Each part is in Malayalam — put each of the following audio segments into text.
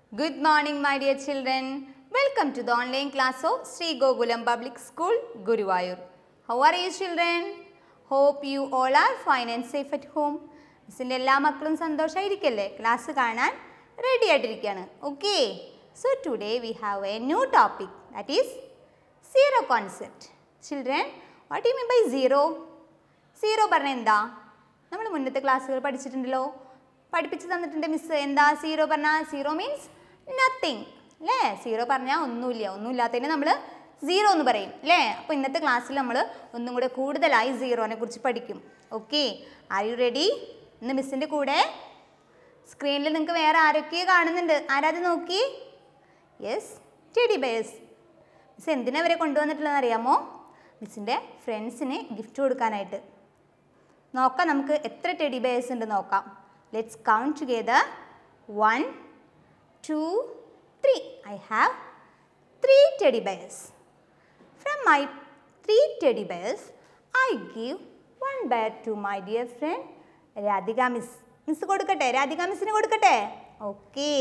Good morning, my dear children. Welcome to the online class of Sri Gokulam Public School, Guruvayur. How are you, children? Hope you all are fine and safe at home. മിസ്സിൻ്റെ എല്ലാ മക്കളും സന്തോഷമായിരിക്കല്ലേ ക്ലാസ് കാണാൻ റെഡി ആയിട്ടിരിക്കുകയാണ് okay so today we have a new topic that is zero concept children what you mean by zero zero പറഞ്ഞ എന്താ നമ്മൾ മുന്നത്തെ ക്ലാസ്സുകൾ പഠിച്ചിട്ടുണ്ടല്ലോ പഠിപ്പിച്ച് തന്നിട്ടുണ്ട് മിസ് എന്താ സീറോ പറഞ്ഞാൽ സീറോ മീൻസ് നത്തിങ് അല്ലേ സീറോ പറഞ്ഞാൽ ഒന്നുമില്ല ഒന്നുമില്ലാത്തതിന് നമ്മൾ സീറോ എന്ന് പറയും അല്ലേ അപ്പോൾ ഇന്നത്തെ ക്ലാസ്സിൽ നമ്മൾ ഒന്നും കൂടെ കൂടുതലായി സീറോനെ കുറിച്ച് പഠിക്കും ഓക്കെ ആർ യു റെഡി ഇന്ന് മിസ്സിൻ്റെ കൂടെ സ്ക്രീനിൽ നിങ്ങൾക്ക് വേറെ ആരൊക്കെ കാണുന്നുണ്ട് ആരാത് നോക്കി യെസ് ടെഡി ബേഴ്സ് മിസ് എന്തിനാ അവരെ കൊണ്ടുവന്നിട്ടുള്ളതെന്ന് അറിയാമോ മിസ്സിൻ്റെ ഫ്രണ്ട്സിന് ഗിഫ്റ്റ് കൊടുക്കാനായിട്ട് നോക്കാം നമുക്ക് എത്ര ടെഡി ബേഴ്സ് ഉണ്ട് നോക്കാം let's count together one two three I have three teddy bears from my three teddy bears I give one bear to my dear friend Radhika miss miss കൊടുക്കട്ടെ രാധിക മിസ്സിന് കൊടുക്കട്ടെ ഓക്കേ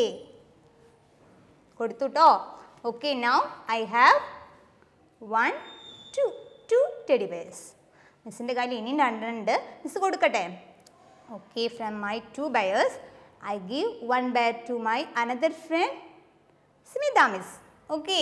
കൊടുത്തു കേട്ടോ okay now I have one two two teddy bears മിസ്സിൻ്റെ കയ്യിൽ ഇനിയും രണ്ടെണ്ണുണ്ട് മിസ് കൊടുക്കട്ടെ okay from my two bears I give one bear to my another friend Smitha miss okay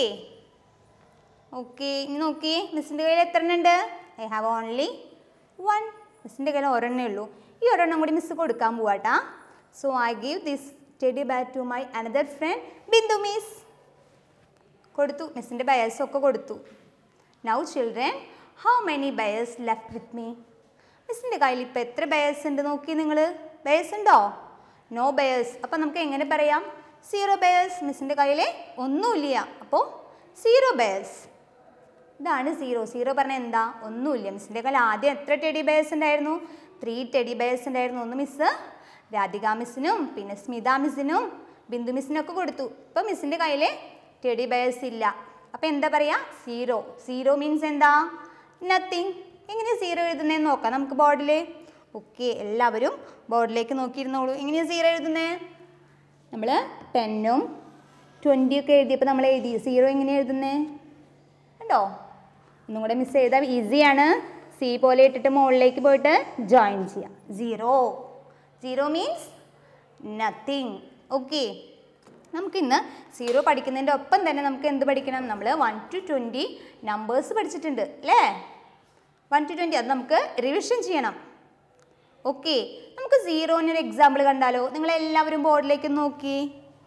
okay ഇനി നോക്കി മിസ്സിൻ്റെ കയ്യിൽ എത്ര എണ്ണം ഉണ്ട് ഐ ഹാവ് ഓൺലി വൺ മിസ്സിൻ്റെ കയ്യിൽ ഒരെണ്ണേ ഉള്ളൂ ഈ ഒരെണ്ണം കൂടി മിസ് കൊടുക്കാൻ പോവാട്ടാ so I give this teddy bear to my another friend Bindu miss കൊടുത്തു മിസ്സിൻ്റെ ബയേഴ്സ് ഒക്കെ കൊടുത്തു now children how many bears left with me മിസ്സിൻ്റെ കയ്യിൽ ഇപ്പോൾ എത്ര ബയേഴ്സ് ഉണ്ട് നോക്കി നിങ്ങൾ ബയേഴ്സ് ഉണ്ടോ നോ ബയേഴ്സ് അപ്പം നമുക്ക് എങ്ങനെ പറയാം സീറോ ബയേഴ്സ് മിസ്സിൻ്റെ കയ്യിൽ ഒന്നുമില്ല അപ്പോൾ സീറോ ബയേഴ്സ് ഇതാണ് സീറോ സീറോ പറഞ്ഞാൽ എന്താ ഒന്നുമില്ല മിസ്സിൻ്റെ കയ്യിൽ ആദ്യം എത്ര ടെഡി ബയേഴ്സ് ഉണ്ടായിരുന്നു ത്രീ ടെഡി ബയേഴ്സ് ഉണ്ടായിരുന്നു ഒന്ന് മിസ്സ് രാധിക മിസ്സിനും പിന്നെ സ്മിത മിസ്സിനും ബിന്ദു മിസ്സിനൊക്കെ കൊടുത്തു ഇപ്പം മിസ്സിൻ്റെ കയ്യിൽ ടെഡി ബയേഴ്സ് ഇല്ല അപ്പം എന്താ പറയുക സീറോ സീറോ മീൻസ് എന്താ നത്തിങ് എങ്ങനെ സീറോ എഴുതുന്നതെന്ന് നോക്കാം നമുക്ക് ബോർഡിൽ ഓക്കെ എല്ലാവരും ബോർഡിലേക്ക് നോക്കിയിരുന്നോളൂ എങ്ങനെയാണ് സീറോ എഴുതുന്നത് നമ്മൾ ടെന്നും ട്വൻറ്റിയൊക്കെ എഴുതിയപ്പോൾ നമ്മൾ എഴുതി സീറോ എങ്ങനെയാണ് എഴുതുന്നത് കണ്ടോ ഒന്നും കൂടെ മിസ് ചെയ്താൽ ഈസിയാണ് സി പോലെ ഇട്ടിട്ട് മുകളിലേക്ക് പോയിട്ട് ജോയിൻ ചെയ്യാം zero zero means nothing okay നമുക്കിന്ന് സീറോ പഠിക്കുന്നതിൻ്റെ ഒപ്പം തന്നെ നമുക്ക് എന്ത് പഠിക്കണം നമ്മൾ വൺ ടു ട്വൻറ്റി നമ്പേഴ്സ് പഠിച്ചിട്ടുണ്ട് അല്ലേ വൺ ടു ട്വൻറ്റി അത് നമുക്ക് റിവിഷൻ ചെയ്യണം ഓക്കെ നമുക്ക് സീറോനൊരു എക്സാമ്പിൾ കണ്ടാലോ നിങ്ങൾ എല്ലാവരും ബോർഡിലേക്ക് നോക്കി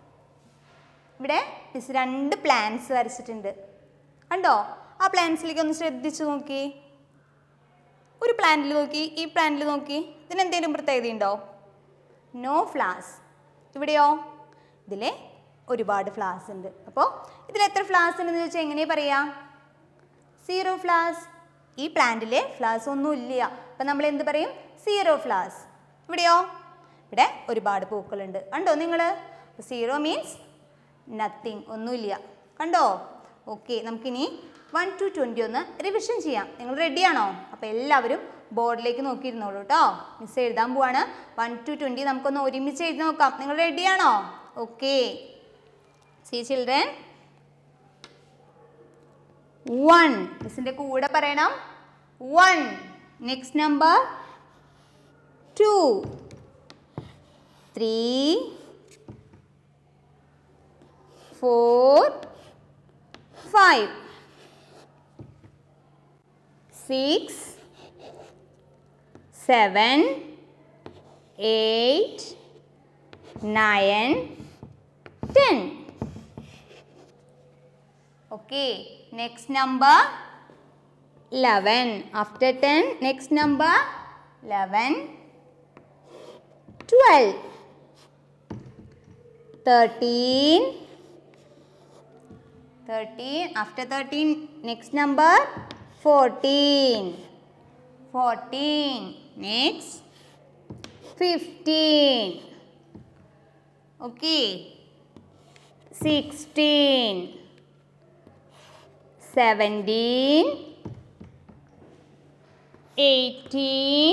ഇവിടെ മിസ് രണ്ട് പ്ലാൻസ് വരച്ചിട്ടുണ്ട് കണ്ടോ ആ പ്ലാന്റ്സിലേക്ക് ഒന്ന് ശ്രദ്ധിച്ച് നോക്കി ഒരു പ്ലാന്റിൽ നോക്കി ഈ പ്ലാന്റിൽ നോക്കി ഇതിന് എന്തെങ്കിലും പ്രത്യേകത ഉണ്ടോ നോ ഫ്ലാസ് ഇവിടെയോ ഇതിൽ ഒരുപാട് ഫ്ലാസ് ഉണ്ട് അപ്പോൾ ഇതിൽ എത്ര ഫ്ലാസ് ഉണ്ടെന്ന് ചോദിച്ചാൽ എങ്ങനെ പറയാം സീറോ ഫ്ലാസ് ഈ പ്ലാന്റിൽ ഫ്ലാസ് ഒന്നും ഇല്ല അപ്പം നമ്മൾ എന്ത് പറയും സീറോ ഫ്ലാസ് ഇവിടെയോ ഇവിടെ ഒരുപാട് പൂക്കളുണ്ട് കണ്ടോ നിങ്ങൾ സീറോ മീൻസ് നത്തിങ് ഒന്നുമില്ല കണ്ടോ ഓക്കെ നമുക്കിനി വൺ ടു ട്വൻറ്റി ഒന്ന് റിവിഷൻ ചെയ്യാം നിങ്ങൾ റെഡിയാണോ അപ്പോൾ എല്ലാവരും ബോർഡിലേക്ക് നോക്കിയിരുന്നോളൂ കേട്ടോ മിസ് എഴുതാൻ പോവാണ് വൺ ടു ട്വൻറ്റി നമുക്കൊന്ന് ഒരുമിച്ച് എഴുതി നോക്കാം നിങ്ങൾ റെഡിയാണോ ഓക്കെ സി ചിൽഡ്രൻ വൺ മിസ്സിൻ്റെ കൂടെ പറയണം one next number two three four five six seven eight nine ten okay next number 11 after 10 next number 11 12 13 13 after 13 next number 14 14 next 15 okay 16 seventeen, eighteen,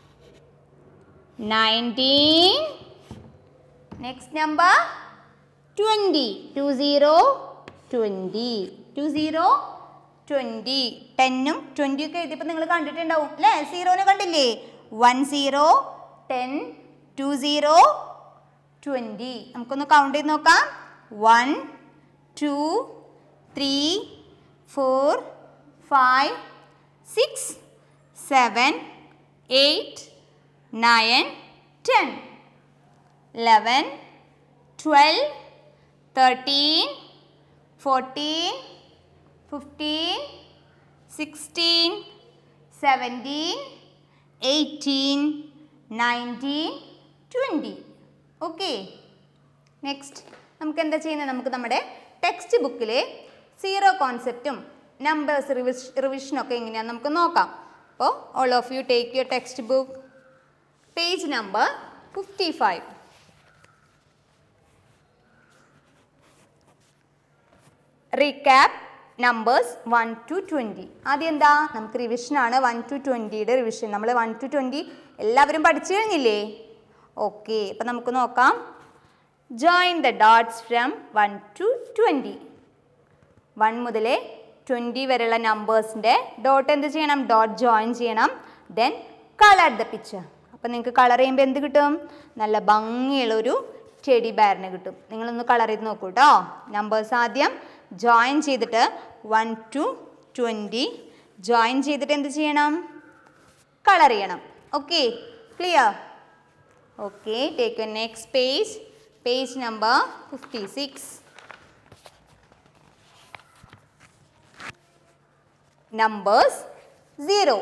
nineteen. Next number twenty two zero twenty two zero twenty ടെന്നും ട്വൻറ്റിയും ഒക്കെ എഴുതിയപ്പോൾ നിങ്ങൾ കണ്ടിട്ടുണ്ടാവും അല്ലേ സീറോനെ കണ്ടില്ലേ one zero ten two zero twenty നമുക്കൊന്ന് കൗണ്ട് ചെയ്ത് നോക്കാം one two three four five six seven eight nine ten eleven twelve thirteen fourteen fifteen sixteen seventeen eighteen nineteen twenty okay next നമുക്ക് എന്താ ചെയ്യുന്നത് നമുക്ക് നമ്മുടെ ടെക്സ്റ്റ് ബുക്കിലെ സീറോ കോൺസെപ്റ്റും നമ്പേഴ്സ് റിവിഷ് റിവിഷനൊക്കെ എങ്ങനെയാണെന്ന് നമുക്ക് നോക്കാം അപ്പോൾ all of you take your text book page number fifty five recap numbers one to twenty ആദ്യം എന്താ നമുക്ക് റിവിഷനാണ് വൺ ടു ട്വൻറ്റിയുടെ റിവിഷൻ നമ്മൾ വൺ ടു ട്വൻറ്റി എല്ലാവരും പഠിച്ചു കഴിഞ്ഞില്ലേ ഓക്കെ അപ്പം നമുക്ക് നോക്കാം join the dots from one to twenty one മുതൽ ട്വൻറ്റി വരെയുള്ള നമ്പേഴ്സിൻ്റെ ഡോട്ട് എന്ത് ചെയ്യണം ഡോട്ട് ജോയിൻ ചെയ്യണം ദെൻ കളർ ദ പിക്ചർ അപ്പം നിങ്ങൾക്ക് കളർ ചെയ്യുമ്പോൾ എന്ത് കിട്ടും നല്ല ഭംഗിയുള്ളൊരു ടെഡി ബയറിന് കിട്ടും നിങ്ങളൊന്ന് കളർ ചെയ്ത് നോക്കൂ കേട്ടോ നമ്പേഴ്സ് ആദ്യം ജോയിൻ ചെയ്തിട്ട് വൺ ടു ട്വൻറ്റി ജോയിൻ ചെയ്തിട്ട് എന്ത് ചെയ്യണം കളർ ചെയ്യണം okay clear okay take you next page page number fifty six numbers 0.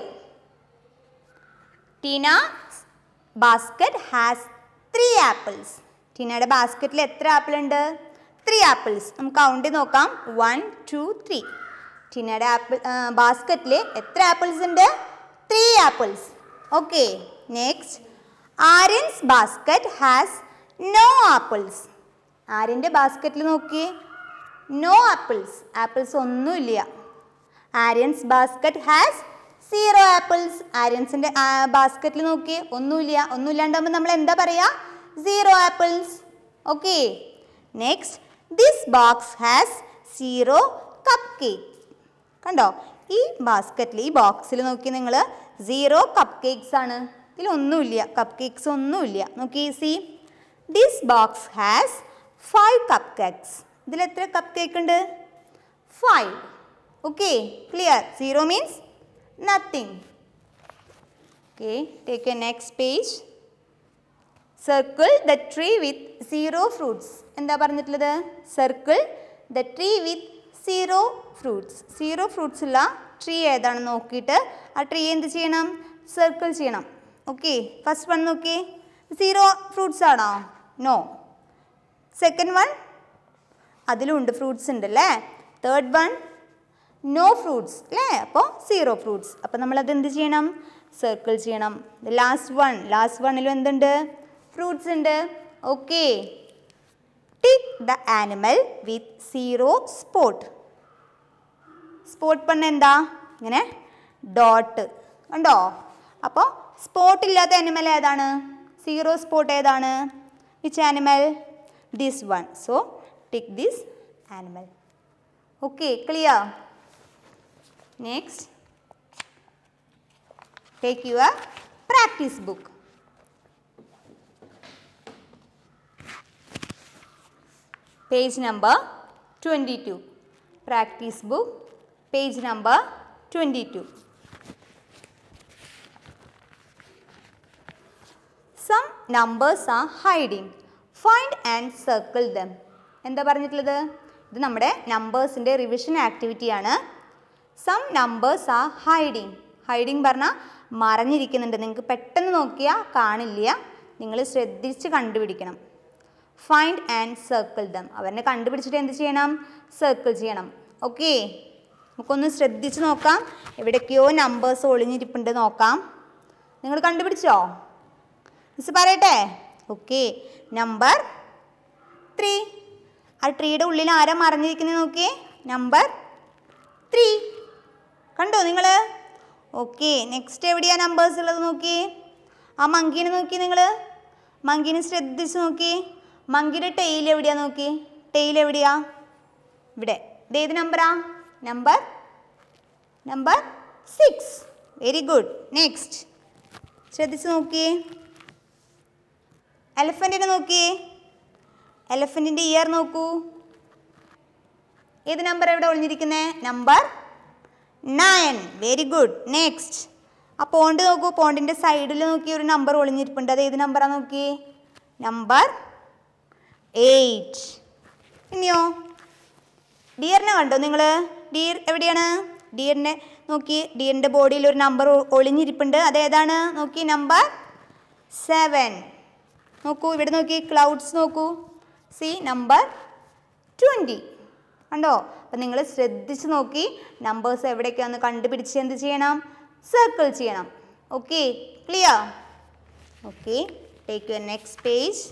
Tina basket has three apples. ടീനയുടെ ബാസ്ക്കറ്റിൽ എത്ര ആപ്പിൾ ഉണ്ട് ത്രീ ആപ്പിൾസ് നമുക്ക് കൗണ്ട് ചെയ്ത് നോക്കാം വൺ ടു ത്രീ ടീനയുടെ ആപ്പിൾ ബാസ്ക്കറ്റിൽ എത്ര ആപ്പിൾസ് ഉണ്ട് three apples okay next Aryan's basket has no apples ആര്യൻ്റെ ബാസ്ക്കറ്റിൽ നോക്കിയേ നോ ആപ്പിൾസ് ആപ്പിൾസ് ഒന്നുമില്ല Aryan's basket has zero apples ആര്യൻസിൻ്റെ ബാസ്ക്കറ്റിൽ നോക്കി ഒന്നുമില്ല ഒന്നുമില്ലാണ്ടാകുമ്പോൾ നമ്മൾ എന്താ പറയുക zero apples okay next this box has zero cupcake കണ്ടോ ഈ ബാസ്ക്കറ്റിൽ ഈ ബോക്സിൽ നോക്കി നിങ്ങൾ സീറോ കപ്പ് കേക്ക്സ് ആണ് ഇതിലൊന്നുമില്ല കപ്പ് കേക്ക്സ് ഒന്നുമില്ല നോക്കി see this box has five cupcakes ഇതിൽ എത്ര കപ്പ് കേക്ക് ഉണ്ട് five okay clear zero means nothing okay take your next page circle the tree with zero fruits എന്താ പറഞ്ഞിട്ടുള്ളത് circle the tree with zero fruits zero fruits ഉള്ള ട്രീ ഏതാണെന്ന് നോക്കിയിട്ട് ആ ട്രീ എന്ത് ചെയ്യണം സർക്കിൾ ചെയ്യണം ഓക്കെ ഫസ്റ്റ് വൺ നോക്കി സീറോ ഫ്രൂട്ട്സ് ആണോ നോ സെക്കൻഡ് വൺ അതിലുണ്ട് ഫ്രൂട്ട്സ് ഉണ്ട് അല്ലേ തേർഡ് വൺ നോ ഫ്രൂട്ട്സ് അല്ലേ അപ്പോൾ സീറോ ഫ്രൂട്ട്സ് അപ്പോൾ നമ്മളത് എന്ത് ചെയ്യണം സർക്കിൾ ചെയ്യണം ലാസ്റ്റ് വൺ ലാസ്റ്റ് വണ്ണിലും എന്തുണ്ട് ഫ്രൂട്ട്സ് ഉണ്ട് okay tick the animal with zero spot spot പണ്ണ എന്താ ഇങ്ങനെ ഡോട്ട് കണ്ടോ അപ്പോൾ സ്പോട്ട് ഇല്ലാത്ത ആനിമൽ ഏതാണ് സീറോ സ്പോട്ട് ഏതാണ് which animal this one so tick this animal okay clear Next, take your practice book. Page number 22. Practice book, page number 22. Some numbers are hiding. Find and circle them. എന്താ പറഞ്ഞിട്ടുള്ളത് ഇത് നമ്മുടെ നമ്പേഴ്സിൻ്റെ റിവിഷൻ ആക്ടിവിറ്റിയാണ് സം നമ്പേഴ്സ് ആ ഹൈഡിങ് ഹൈഡിങ് പറഞ്ഞാൽ മറഞ്ഞിരിക്കുന്നുണ്ട് നിങ്ങൾക്ക് പെട്ടെന്ന് നോക്കിയാൽ കാണില്ല നിങ്ങൾ ശ്രദ്ധിച്ച് കണ്ടുപിടിക്കണം ഫൈൻഡ് ആൻഡ് സർക്കിൾ ദം അവരെ കണ്ടുപിടിച്ചിട്ട് എന്ത് ചെയ്യണം സർക്കിൾ ചെയ്യണം ഓക്കെ നമുക്കൊന്ന് ശ്രദ്ധിച്ച് നോക്കാം എവിടേക്കോ നമ്പേഴ്സ് ഒളിഞ്ഞിരിപ്പുണ്ട് നോക്കാം നിങ്ങൾ കണ്ടുപിടിച്ചോ മിസ് പറയട്ടെ ഓക്കെ നമ്പർ ത്രീ ആ ട്രീയുടെ ഉള്ളിൽ ആരാ മറിഞ്ഞിരിക്കുന്നത് നോക്കിയേ നമ്പർ ത്രീ കണ്ടോ നിങ്ങൾ ഓക്കെ നെക്സ്റ്റ് എവിടെയാ നമ്പേഴ്സ് ഉള്ളത് നോക്കി ആ മങ്കീനെ നോക്കി നിങ്ങൾ മങ്കീനെ ശ്രദ്ധിച്ച് നോക്കി മങ്കിയുടെ ടെയിൽ എവിടെയാ നോക്കി ടെയിൽ എവിടെയാ ഇവിടെ ഇത് ഏത് നമ്പറാ number number six very good next ശ്രദ്ധിച്ച് നോക്കിയേ എലഫൻറ്റിനെ നോക്കിയേ എലഫൻറ്റിൻ്റെ ഇയർ നോക്കൂ ഏത് നമ്പർ എവിടെ ഒളിഞ്ഞിരിക്കുന്നത് number nine very good next ആ പോണ്ട് നോക്കൂ പോണ്ടിൻ്റെ സൈഡിൽ നോക്കി ഒരു നമ്പർ ഒളിഞ്ഞിരിപ്പുണ്ട് അത് ഏത് നമ്പറാണ് നോക്കിയേ നമ്പർ എയ്റ്റ് ഇനിയോ ഡിയറിനെ കണ്ടോ നിങ്ങൾ ഡിയർ എവിടെയാണ് ഡിയറിനെ നോക്കി ഡിയറിൻ്റെ ബോഡിയിൽ ഒരു നമ്പർ ഒളിഞ്ഞിരിപ്പുണ്ട് അത് ഏതാണ് നോക്കി നമ്പർ സെവൻ നോക്കൂ ഇവിടെ നോക്കി ക്ലൗഡ്സ് നോക്കൂ സി നമ്പർ ട്വൻറ്റി കണ്ടോ അപ്പം നിങ്ങൾ ശ്രദ്ധിച്ച് നോക്കി നമ്പേഴ്സ് എവിടേക്കാന്ന് കണ്ടുപിടിച്ച് എന്ത് ചെയ്യണം സർക്കിൾ ചെയ്യണം okay clear okay take your next page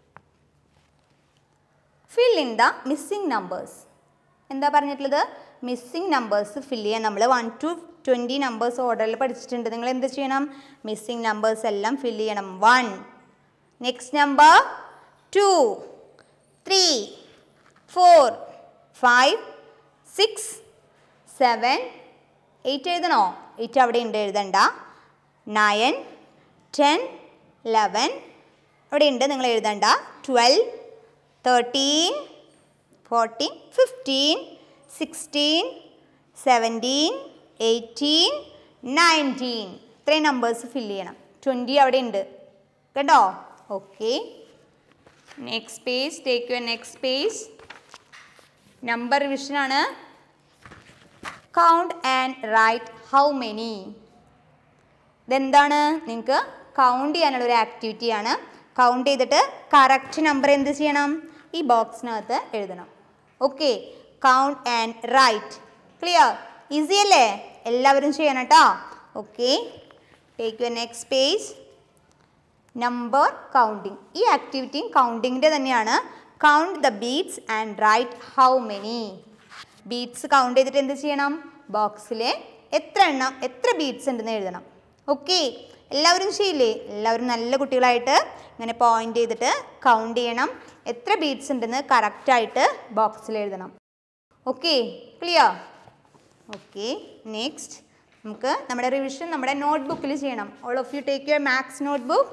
fill in the missing numbers എന്താ പറഞ്ഞിട്ടുള്ളത് മിസ്സിംഗ് നമ്പേഴ്സ് ഫില്ല് ചെയ്യാൻ നമ്മൾ വൺ ടു ട്വൻറ്റി നമ്പേഴ്സ് ഓർഡറിൽ പഠിച്ചിട്ടുണ്ട് നിങ്ങൾ എന്ത് ചെയ്യണം മിസ്സിംഗ് നമ്പേഴ്സ് എല്ലാം ഫില്ല് ചെയ്യണം one next number two three four five six seven eight എഴുതണോ എയ്റ്റ് അവിടെ ഉണ്ട് എഴുതണ്ട നയൻ ടെൻ ലെവൻ അവിടെ ഉണ്ട് നിങ്ങൾ എഴുതണ്ട twelve thirteen fourteen fifteen sixteen seventeen eighteen nineteen ഇത്രയും നമ്പേഴ്സ് ഫില്ല് ചെയ്യണം ട്വൻറ്റി അവിടെ ഉണ്ട് കേട്ടോ okay next page take your next page number റിവിഷനാണ് count and write how many ഇതെന്താണ് നിങ്ങൾക്ക് കൗണ്ട് ചെയ്യാനുള്ള ഒരു ആക്ടിവിറ്റിയാണ് കൗണ്ട് ചെയ്തിട്ട് കറക്റ്റ് നമ്പർ എന്ത് ചെയ്യണം ഈ ബോക്സിനകത്ത് എഴുതണം okay count and write clear easy അല്ലേ എല്ലാവരും ചെയ്യണം കേട്ടോ okay take your next page number counting ഈ ആക്ടിവിറ്റിയും കൗണ്ടിങ്ങിൻ്റെ തന്നെയാണ് count the beads and write how many beads count ചെയ്തിട്ട് എന്ത് ചെയ്യണം ബോക്സിൽ എത്ര എണ്ണം എത്ര ബീറ്റ്സ് ഉണ്ടെന്ന് എഴുതണം ഓക്കെ എല്ലാവരും ചെയ്യില്ലേ എല്ലാവരും നല്ല കുട്ടികളായിട്ട് ഇങ്ങനെ പോയിന്റ് ചെയ്തിട്ട് കൗണ്ട് ചെയ്യണം എത്ര ബീറ്റ്സ് ഉണ്ടെന്ന് കറക്റ്റായിട്ട് ബോക്സിൽ എഴുതണം ഓക്കെ ക്ലിയർ ഓക്കെ നെക്സ്റ്റ് നമുക്ക് നമ്മുടെ റിവിഷൻ നമ്മുടെ നോട്ട്ബുക്കിൽ ചെയ്യണം all of you take your maths notebook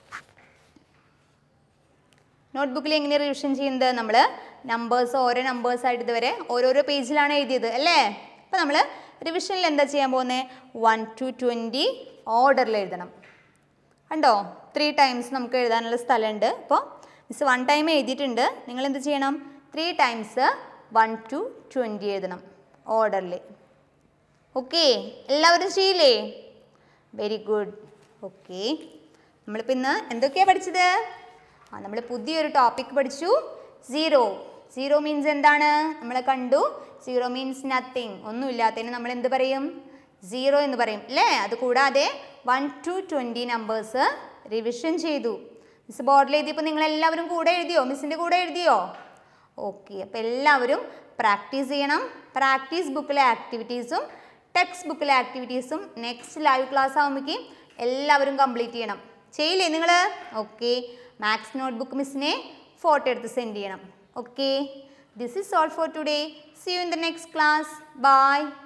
നോട്ട്ബുക്കിൽ എങ്ങനെ റിവിഷൻ ചെയ്യുന്നത് നമ്മൾ നമ്പേഴ്സ് ഓരോ നമ്പേഴ്സ് ആയിട്ട് ഇതുവരെ ഓരോരോ പേജിലാണ് എഴുതിയത് അല്ലേ അപ്പോൾ നമ്മൾ റിവിഷനിൽ എന്താ ചെയ്യാൻ പോകുന്നത് വൺ ടു ട്വൻറ്റി ഓർഡറിൽ എഴുതണം കണ്ടോ ത്രീ ടൈംസ് നമുക്ക് എഴുതാനുള്ള സ്ഥലമുണ്ട് അപ്പോൾ മിസ് വൺ ടൈം എഴുതിയിട്ടുണ്ട് നിങ്ങൾ എന്ത് ചെയ്യണം three times one to twenty എഴുതണം ഓർഡറിൽ ഓക്കെ എല്ലാവരും ചെയ്യില്ലേ വെരി ഗുഡ് ഓക്കെ നമ്മളിപ്പോൾ ഇന്ന് എന്തൊക്കെയാണ് പഠിച്ചത് ആ നമ്മൾ പുതിയൊരു ടോപ്പിക് പഠിച്ചു സീറോ സീറോ മീൻസ് എന്താണ് നമ്മൾ കണ്ടു സീറോ മീൻസ് നത്തിങ് ഒന്നുമില്ലാത്തതിന് നമ്മൾ എന്ത് പറയും സീറോ എന്ന് പറയും അല്ലേ അത് കൂടാതെ one to twenty numbers revision ചെയ്തു മിസ് ബോർഡിൽ എഴുതിയപ്പോൾ നിങ്ങൾ എല്ലാവരും കൂടെ എഴുതിയോ മിസ്സിൻ്റെ കൂടെ എഴുതിയോ ഓക്കെ അപ്പോൾ എല്ലാവരും പ്രാക്ടീസ് ചെയ്യണം പ്രാക്ടീസ് ബുക്കിലെ ആക്ടിവിറ്റീസും ടെക്സ്റ്റ് ബുക്കിലെ ആക്ടിവിറ്റീസും നെക്സ്റ്റ് ലൈവ് ക്ലാസ് ആകുമ്പോഴേക്കും എല്ലാവരും കംപ്ലീറ്റ് ചെയ്യണം ചെയ്യില്ലേ നിങ്ങൾ ഓക്കെ മാത്സ് നോട്ട്ബുക്ക് മിസ്സിനെ ഫോട്ടോ എടുത്ത് സെൻഡ് ചെയ്യണം okay this is all for today see you in the next class by